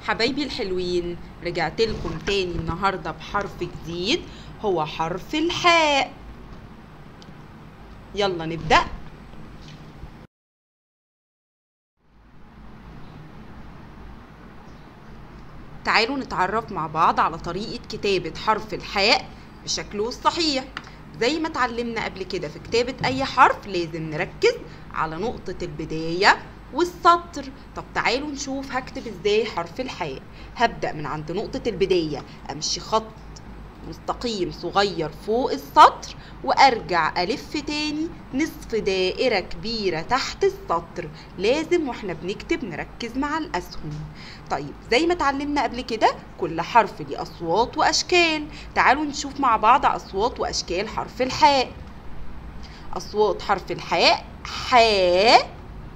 حبايبي الحلوين رجعت لكم تاني النهارده بحرف جديد هو حرف الحاء يلا نبدأ تعالوا نتعرف مع بعض على طريقة كتابة حرف الحاء بشكله الصحيح زي ما اتعلمنا قبل كده في كتابة أي حرف لازم نركز على نقطة البداية والسطر طب تعالوا نشوف هكتب ازاي حرف الحاء هبدأ من عند نقطة البداية أمشي خط مستقيم صغير فوق السطر وارجع الف تاني نصف دائرة كبيرة تحت السطر لازم واحنا بنكتب نركز مع الاسهم طيب زي ما اتعلمنا قبل كده كل حرف ليه اصوات واشكال تعالوا نشوف مع بعض اصوات واشكال حرف الحاء اصوات حرف الحاء حاء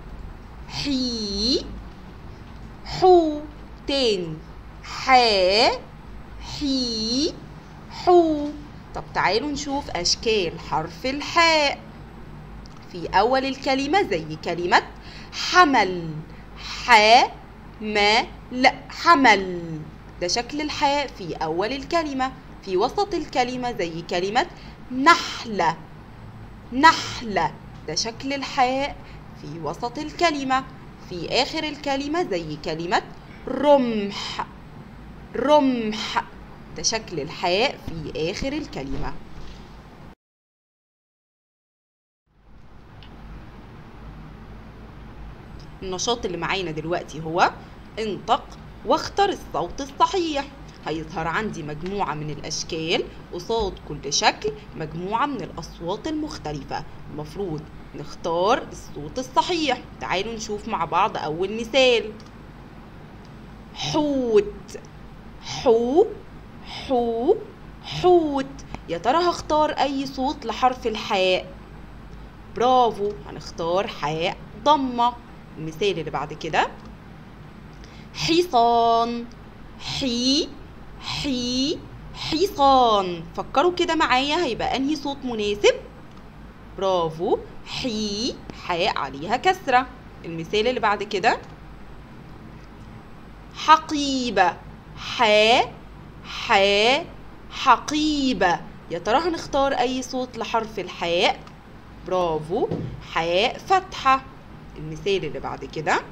حي حو تاني حاء حي حو طب تعالوا نشوف أشكال حرف الحاء في أول الكلمة زي كلمة حمل ح ما لا حمل ده شكل الحاء في أول الكلمة في وسط الكلمة زي كلمة نحلة نحلة ده شكل الحاء في وسط الكلمة في آخر الكلمة زي كلمة رمح رمح ده شكل الحاء في آخر الكلمة النشاط اللي معانا دلوقتي هو انطق واختر الصوت الصحيح هيظهر عندي مجموعة من الأشكال قصاد كل شكل مجموعة من الأصوات المختلفة المفروض نختار الصوت الصحيح تعالوا نشوف مع بعض أول مثال حوت حو حو حوت يا ترى هختار اي صوت لحرف الحاء برافو هنختار حاء ضمة المثال اللي بعد كده حصان حي حي حصان فكروا كده معايا هيبقى انهي صوت مناسب برافو حي حاء عليها كسرة المثال اللي بعد كده حقيبة حاء حاء حقيبة يا ترى هنختار أي صوت لحرف الحاء برافو حاء فتحة المثال اللي بعد كده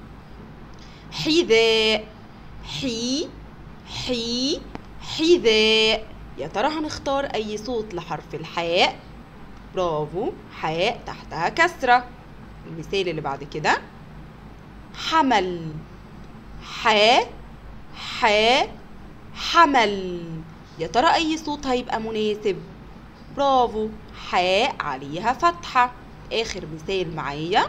حذاء حي حي حذاء يا ترى هنختار أي صوت لحرف الحاء برافو حاء تحتها كسرة المثال اللي بعد كده حمل حاء حاء حمل يا ترى اي صوت هيبقى مناسب برافو حاء عليها فتحة اخر مثال معايا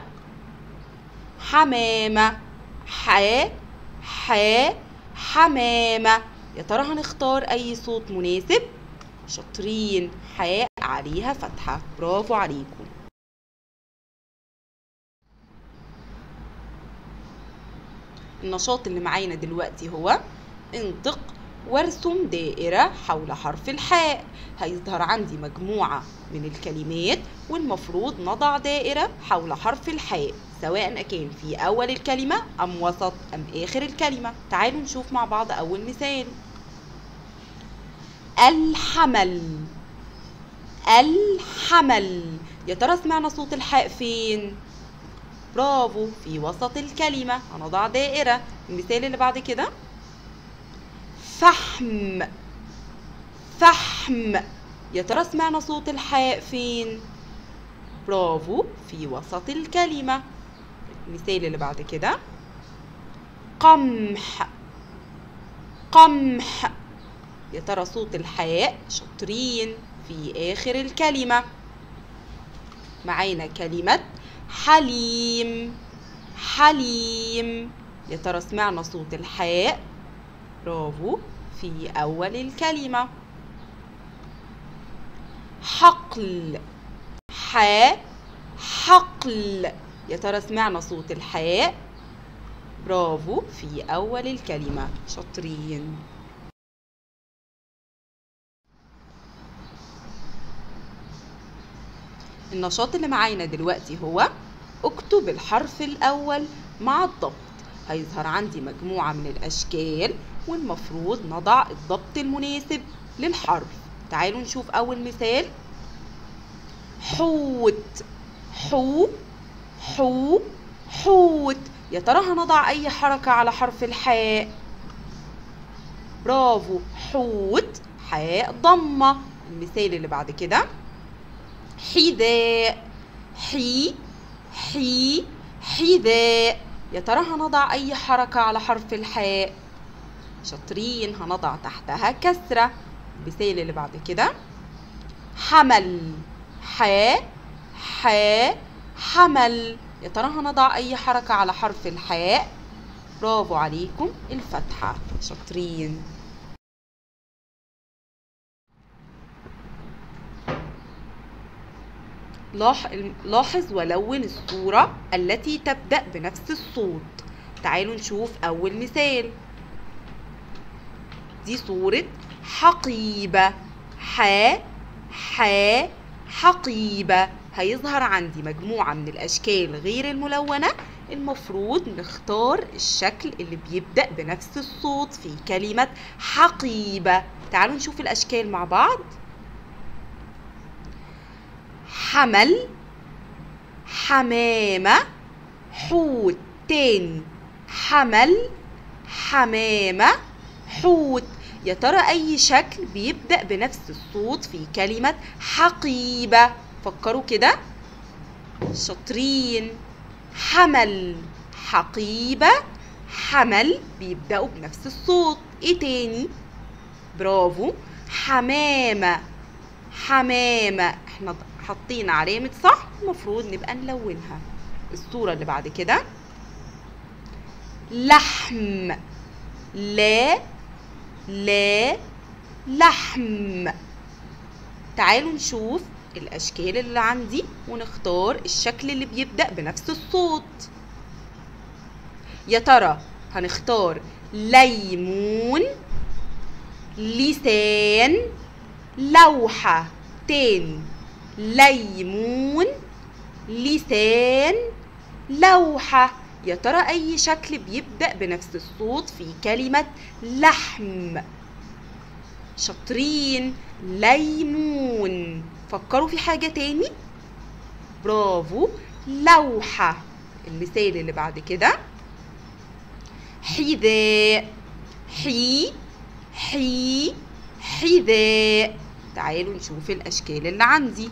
حمامة حاء حاء حمامة يا ترى هنختار اي صوت مناسب شاطرين حاء عليها فتحة برافو عليكم النشاط اللي معانا دلوقتي هو انطق وارسم دائرة حول حرف الحاء هيظهر عندي مجموعة من الكلمات والمفروض نضع دائرة حول حرف الحاء سواء كان في أول الكلمة أم وسط أم آخر الكلمة تعالوا نشوف مع بعض أول مثال الحمل الحمل يا ترى سمعنا صوت الحاء فين برافو في وسط الكلمة هنضع دائرة المثال اللي بعد كده فحم فحم يا ترى سمعنا صوت الحاء فين برافو في وسط الكلمة المثال اللي بعد كده قمح قمح يا ترى صوت الحاء شاطرين في آخر الكلمة معانا كلمة حليم حليم يا ترى سمعنا صوت الحاء برافو في أول الكلمة حقل حاء حقل يا ترى سمعنا صوت الحاء برافو في أول الكلمة شاطرين النشاط اللي معانا دلوقتي هو اكتب الحرف الأول مع الضبط هيظهر عندي مجموعة من الأشكال والمفروض نضع الضبط المناسب للحرف تعالوا نشوف أول مثال حوت حو حو حوت يا ترى هنضع أي حركة على حرف الحاء برافو حوت حاء ضمة المثال اللي بعد كده حذاء حي حي حذاء يا ترى هنضع أي حركة على حرف الحاء شاطرين هنضع تحتها كسرة المثال اللي بعد كده حمل حاء حاء حمل يا ترى هنضع أي حركة على حرف الحاء برافو عليكم الفتحة شاطرين لاحظ ولون الصورة التي تبدأ بنفس الصوت تعالوا نشوف أول مثال دي صورة حقيبة ح ح حقيبة هيظهر عندي مجموعة من الأشكال غير الملونة المفروض نختار الشكل اللي بيبدأ بنفس الصوت في كلمة حقيبة تعالوا نشوف الأشكال مع بعض حمل حمامة حوت تاني حمل حمامة حوت يا ترى أي شكل بيبدأ بنفس الصوت في كلمة حقيبة فكروا كده شاطرين حمل حقيبة حمل بيبدأوا بنفس الصوت ايه تاني برافو حمامة حمامة احنا حاطين علامة صح المفروض نبقى نلونها الصورة اللي بعد كده لحم لا لا لحم تعالوا نشوف الأشكال اللي عندي ونختار الشكل اللي بيبدأ بنفس الصوت يا ترى هنختار ليمون لسان لوحة تاني ليمون لسان لوحة يا ترى أي شكل بيبدأ بنفس الصوت في كلمة لحم شاطرين ليمون فكروا في حاجة تاني برافو لوحة المثال اللي بعد كده حذاء حي حي حذاء تعالوا نشوف الأشكال اللي عندي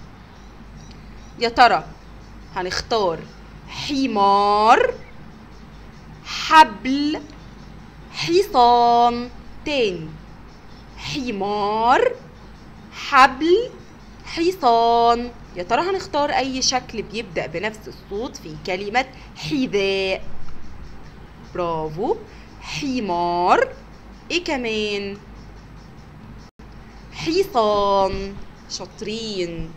يا ترى هنختار حمار حبل حصان تاني حمار حبل حصان يا ترى هنختار أي شكل بيبدأ بنفس الصوت في كلمة حذاء برافو حمار ايه كمان حصان شاطرين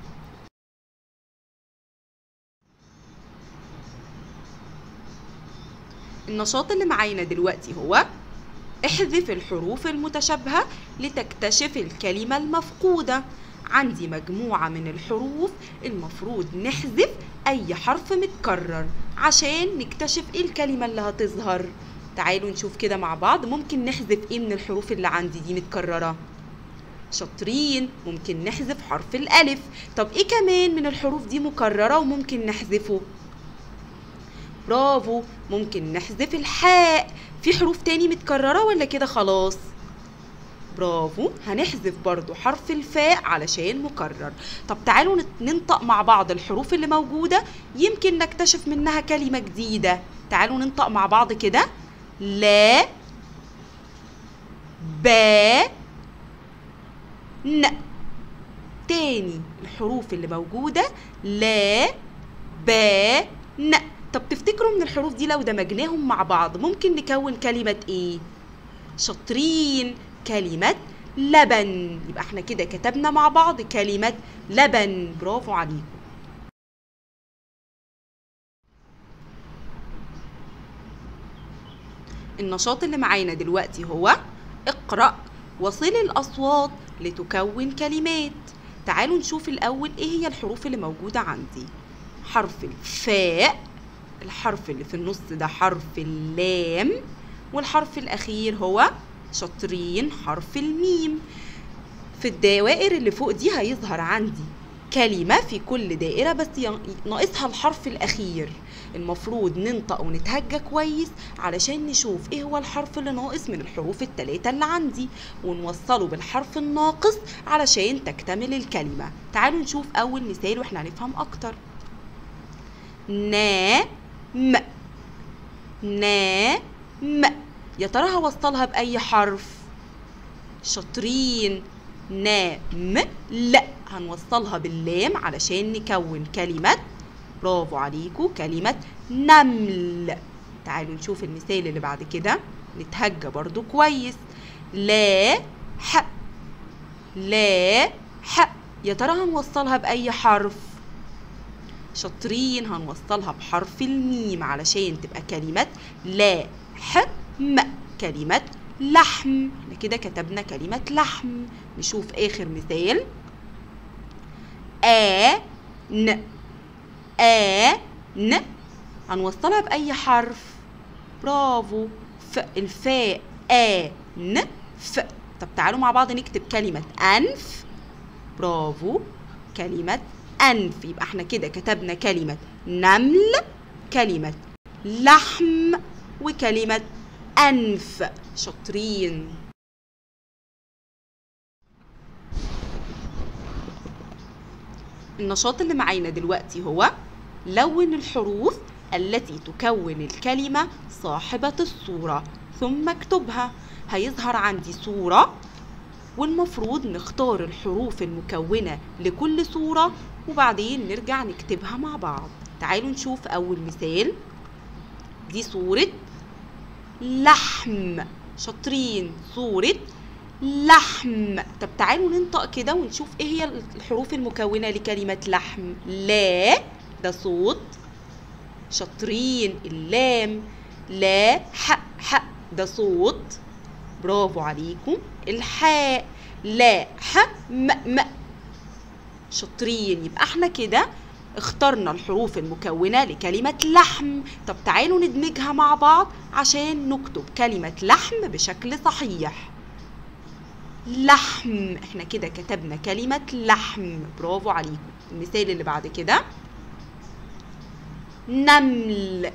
النشاط اللي معانا دلوقتي هو احذف الحروف المتشابهة لتكتشف الكلمة المفقودة عندي مجموعة من الحروف المفروض نحذف أي حرف متكرر عشان نكتشف إيه الكلمة اللي هتظهر تعالوا نشوف كده مع بعض ممكن نحذف إيه من الحروف اللي عندي دي متكررة شاطرين ممكن نحذف حرف الألف طب إيه كمان من الحروف دي مكررة وممكن نحذفه برافو ممكن نحذف الحاء في حروف تاني متكررة ولا كده خلاص برافو هنحذف برضو حرف الفاء علشان مكرر طب تعالوا ننطق مع بعض الحروف اللي موجودة يمكن نكتشف منها كلمة جديدة تعالوا ننطق مع بعض كده لا با ن تاني الحروف اللي موجودة لا با ن طب تفتكروا من الحروف دي لو دمجناهم مع بعض ممكن نكون كلمة ايه شاطرين كلمة لبن يبقى احنا كده كتبنا مع بعض كلمة لبن برافو عليكم النشاط اللي معانا دلوقتي هو اقرأ وصل الأصوات لتكون كلمات تعالوا نشوف الأول ايه هي الحروف اللي موجودة عندي حرف الفاء الحرف اللي في النص ده حرف اللام والحرف الأخير هو شاطرين حرف الميم في الدوائر اللي فوق دي هيظهر عندي كلمة في كل دائرة بس ين- ناقصها الحرف الأخير المفروض ننطق ونتهجى كويس علشان نشوف ايه هو الحرف اللي ناقص من الحروف التلاتة اللي عندي ونوصله بالحرف الناقص علشان تكتمل الكلمة تعالوا نشوف أول مثال واحنا هنفهم أكتر نا م نا م يا ترى هوصلها بأي حرف شاطرين نام لا هنوصلها باللام علشان نكون كلمة برافو عليكم كلمة نمل تعالوا نشوف المثال اللي بعد كده نتهجى برضو كويس لا ح لا ح يا ترى هنوصلها بأي حرف شاطرين هنوصلها بحرف الميم علشان تبقى كلمة لا ح م كلمة لحم احنا كده كتبنا كلمة لحم نشوف آخر مثال آ ن آ ن هنوصلها بأي حرف برافو ف الفاء آ ن ف طب تعالوا مع بعض نكتب كلمة أنف برافو كلمة أنف يبقى احنا كده كتبنا كلمة نمل كلمة لحم وكلمة أنف شاطرين النشاط اللي معانا دلوقتي هو لون الحروف التي تكون الكلمة صاحبة الصورة ثم اكتبها هيظهر عندي صورة والمفروض نختار الحروف المكونة لكل صورة وبعدين نرجع نكتبها مع بعض تعالوا نشوف أول مثال دي صورة لحم شاطرين صورة لحم طب تعالوا ننطق كده ونشوف ايه هي الحروف المكونة لكلمة لحم لا ده صوت شاطرين اللام لا ح ح ده صوت برافو عليكم الحاء لا ح م م شاطرين يبقى احنا كده اخترنا الحروف المكونة لكلمة لحم طب تعالوا ندمجها مع بعض عشان نكتب كلمة لحم بشكل صحيح لحم احنا كده كتبنا كلمة لحم برافو عليكم المثال اللي بعد كده نمل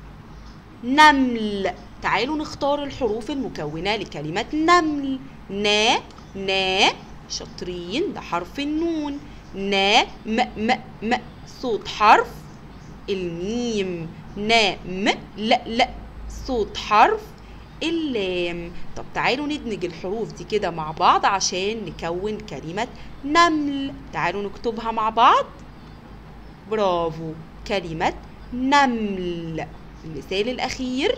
نمل تعالوا نختار الحروف المكونة لكلمة نمل نا نا شاطرين ده حرف النون نا م م م صوت حرف الميم نا م لا لا صوت حرف اللام طب تعالوا ندمج الحروف دي كده مع بعض عشان نكون كلمة نمل تعالوا نكتبها مع بعض برافو كلمة نمل المثال الأخير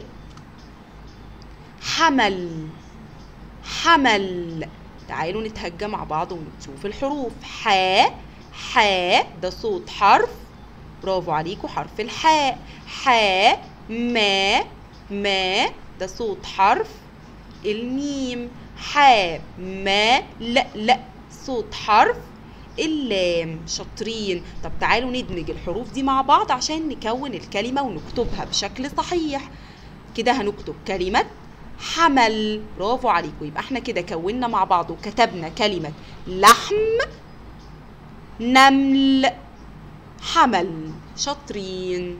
حمل حمل تعالوا نتهجى مع بعض ونشوف الحروف حاء حاء ده صوت حرف برافو عليكم حرف الحاء حاء ما ما ده صوت حرف الميم حاء ما لا لا صوت حرف اللام شاطرين طب تعالوا ندمج الحروف دي مع بعض عشان نكون الكلمة ونكتبها بشكل صحيح كده هنكتب كلمة حمل برافو عليكم يبقى احنا كده كونا مع بعض وكتبنا كلمة لحم نمل حمل شاطرين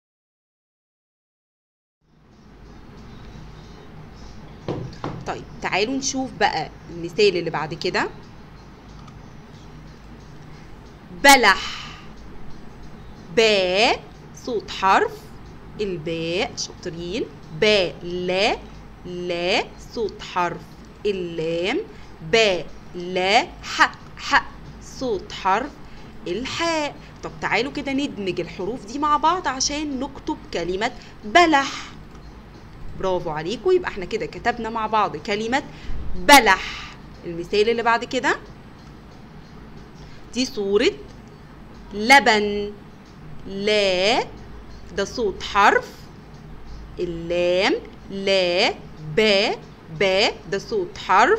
طيب تعالوا نشوف بقى المثال اللي بعد كده بلح باء صوت حرف الباء شاطرين باء لا لا صوت حرف اللام باء لا ح ح صوت حرف الحاء طب تعالوا كده ندمج الحروف دي مع بعض عشان نكتب كلمة بلح برافو عليكم يبقى احنا كده كتبنا مع بعض كلمة بلح المثال اللي بعد كده دي صورة لبن لا ده صوت حرف اللام لا با با ده صوت حرف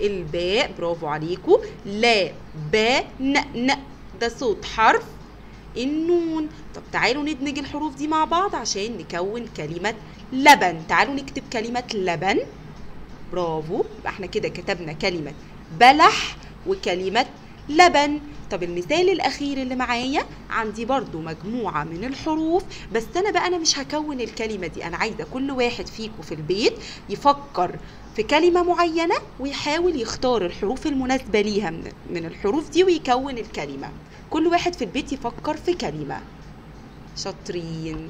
الباء برافو عليكم لا با ن ن ده صوت حرف النون طب تعالوا ندمج الحروف دي مع بعض عشان نكون كلمة لبن تعالوا نكتب كلمة لبن برافو يبقى احنا كده كتبنا كلمة بلح وكلمة لبن طب المثال الأخير اللي معايا عندي برضو مجموعة من الحروف بس أنا بقى أنا مش هكون الكلمة دي أنا عايزة كل واحد فيكم في البيت يفكر في كلمة معينة ويحاول يختار الحروف المناسبة ليها من, من الحروف دي ويكون الكلمة كل واحد في البيت يفكر في كلمة شاطرين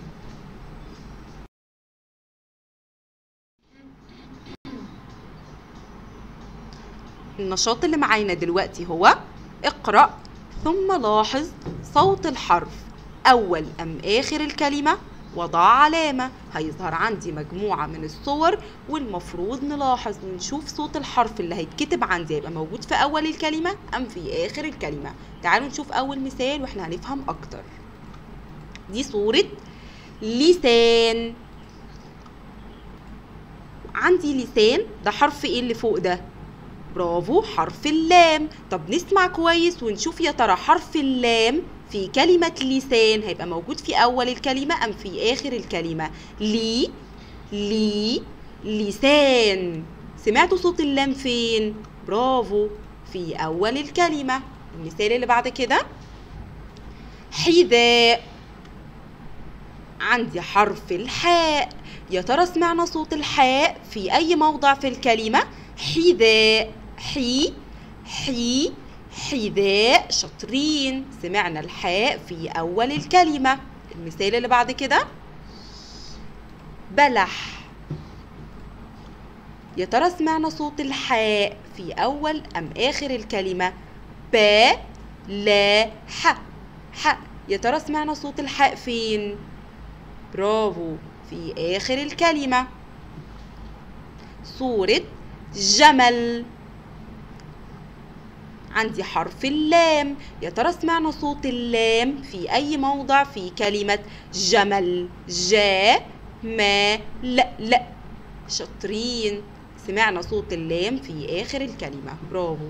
النشاط اللي معانا دلوقتي هو اقرأ ثم لاحظ صوت الحرف أول أم آخر الكلمة وضع علامة هيظهر عندي مجموعة من الصور والمفروض نلاحظ ونشوف صوت الحرف اللي هيتكتب عندي هيبقى موجود في أول الكلمة أم في آخر الكلمة تعالوا نشوف أول مثال وإحنا هنفهم أكتر دي صورة لسان عندي لسان ده حرف ايه اللي فوق ده برافو حرف اللام طب نسمع كويس ونشوف يا ترى حرف اللام في كلمة لسان هيبقى موجود في أول الكلمة أم في آخر الكلمة لي لي لسان سمعتوا صوت اللام فين؟ برافو في أول الكلمة المثال اللي بعد كده حذاء عندي حرف الحاء يا ترى سمعنا صوت الحاء في أي موضع في الكلمة حذاء حي حي حذاء شاطرين سمعنا الحاء في أول الكلمة المثال اللي بعد كده بلح يا ترى سمعنا صوت الحاء في أول أم آخر الكلمة ب لا ح ح يا ترى سمعنا صوت الحاء فين برافو في آخر الكلمة صورة جمل عندي حرف اللام يا ترى سمعنا صوت اللام في أي موضع في كلمة جمل جا ما لا لا شاطرين سمعنا صوت اللام في آخر الكلمة برافو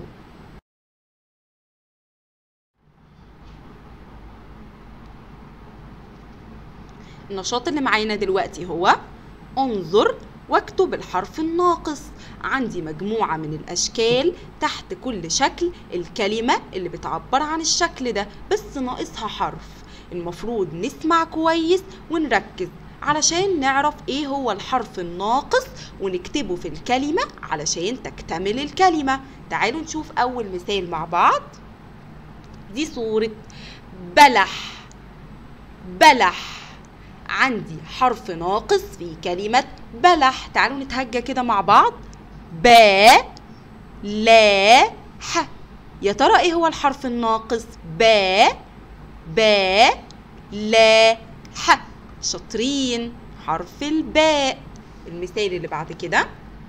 النشاط اللي معانا دلوقتي هو انظر واكتب الحرف الناقص عندي مجموعة من الأشكال تحت كل شكل الكلمة اللي بتعبر عن الشكل ده بس ناقصها حرف المفروض نسمع كويس ونركز علشان نعرف ايه هو الحرف الناقص ونكتبه في الكلمة علشان تكتمل الكلمة تعالوا نشوف أول مثال مع بعض دي صورة بلح بلح عندي حرف ناقص في كلمة بلح تعالوا نتهجى كده مع بعض با لا ح يا ترى ايه هو الحرف الناقص با با لا ح شاطرين حرف الباء المثال اللي بعد كده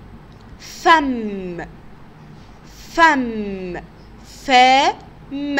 فم فم فم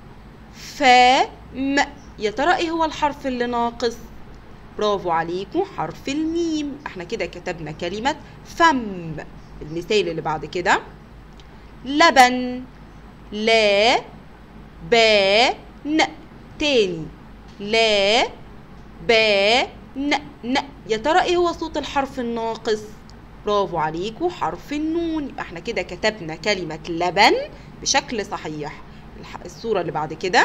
فم يا ترى ايه هو الحرف اللي ناقص برافو عليكم حرف الميم احنا كده كتبنا كلمة فم المثال اللي بعد كده لبن لا با ن تاني لا با ن ن يا ترى ايه هو صوت الحرف الناقص برافو عليكم حرف النون يبقى احنا كده كتبنا كلمة لبن بشكل صحيح الصورة اللي بعد كده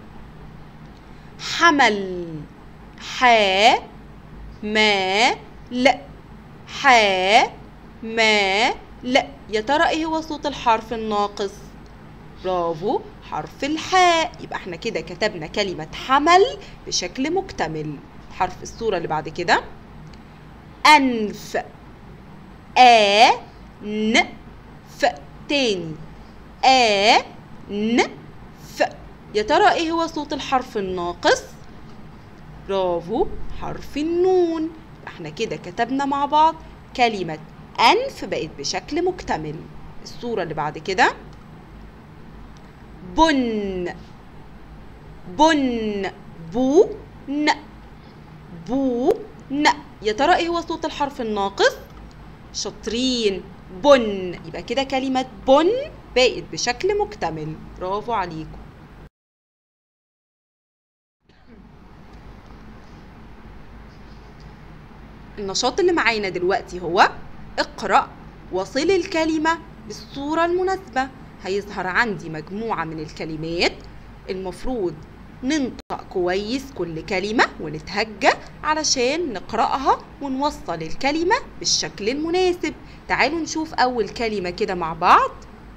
حمل حا ما لا حا ما لا يا ترى ايه هو صوت الحرف الناقص برافو حرف الحاء يبقى احنا كده كتبنا كلمة حمل بشكل مكتمل حرف الصورة اللي بعد كده أنف آ ن ف تاني آ ن ف يا ترى ايه هو صوت الحرف الناقص برافو حرف النون احنا كده كتبنا مع بعض كلمة أنف بقت بشكل مكتمل الصورة اللي بعد كده بن بن بو ن بو ن يا ترى ايه هو صوت الحرف الناقص شاطرين بن يبقى كده كلمة بن بقت بشكل مكتمل برافو عليكم النشاط اللي معانا دلوقتي هو اقرأ وصل الكلمة بالصورة المناسبة هيظهر عندي مجموعة من الكلمات المفروض ننطق كويس كل كلمة ونتهجى علشان نقرأها ونوصل الكلمة بالشكل المناسب تعالوا نشوف أول كلمة كده مع بعض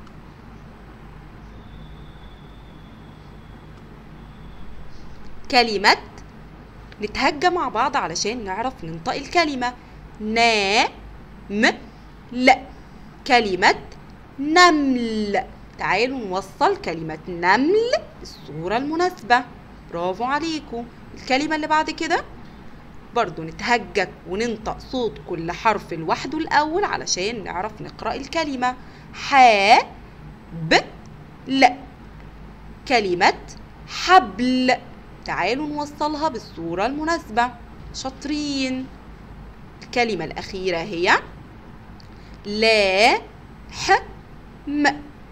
كلمة نتهجى مع بعض علشان نعرف ننطق الكلمة نا م ل كلمة نمل تعالوا نوصل كلمة نمل بالصورة المناسبة برافو عليكم الكلمة اللي بعد كده برضو نتهجى وننطق صوت كل حرف لوحده الأول علشان نعرف نقرأ الكلمة ح ب ل كلمة حبل تعالوا نوصلها بالصورة المناسبة شاطرين الكلمة الأخيرة هي لا ح م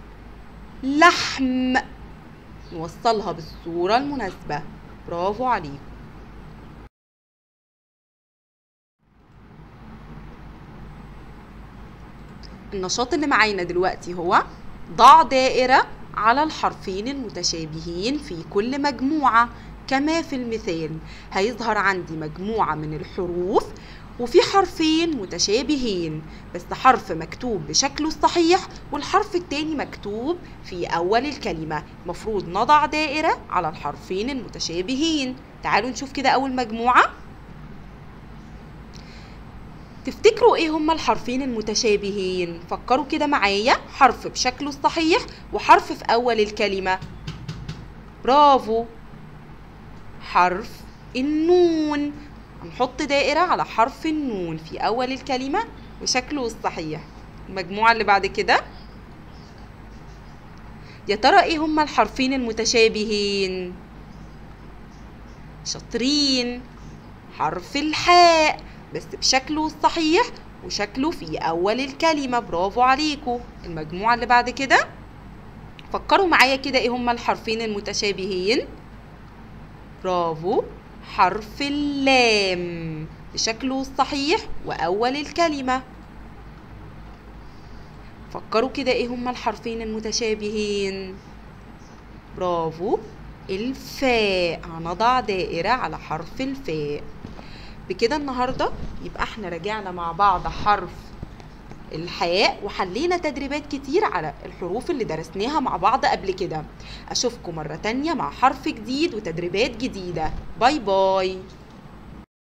لحم نوصلها بالصورة المناسبة برافو عليكم النشاط اللي معانا دلوقتي هو ضع دائرة على الحرفين المتشابهين في كل مجموعة كما في المثال هيظهر عندي مجموعة من الحروف وفي حرفين متشابهين بس حرف مكتوب بشكله الصحيح والحرف التاني مكتوب في أول الكلمة مفروض نضع دائرة على الحرفين المتشابهين تعالوا نشوف كده أول مجموعة تفتكروا ايه هما الحرفين المتشابهين فكروا كده معايا حرف بشكله الصحيح وحرف في اول الكلمه برافو حرف النون هنحط دائره على حرف النون في اول الكلمه وشكله الصحيح المجموعه اللي بعد كده يا ترى ايه هما الحرفين المتشابهين شاطرين حرف الحاء بس بشكله الصحيح وشكله في أول الكلمة برافو عليكم المجموعة اللي بعد كده فكروا معايا كده ايه هما الحرفين المتشابهين برافو حرف اللام بشكله الصحيح وأول الكلمة فكروا كده ايه هما الحرفين المتشابهين برافو الفاء هنضع دائرة على حرف الفاء بكده النهارده يبقى احنا راجعنا مع بعض حرف الحاء وحلينا تدريبات كتير على الحروف اللي درسناها مع بعض قبل كده اشوفكم مرة تانية مع حرف جديد وتدريبات جديدة باي باي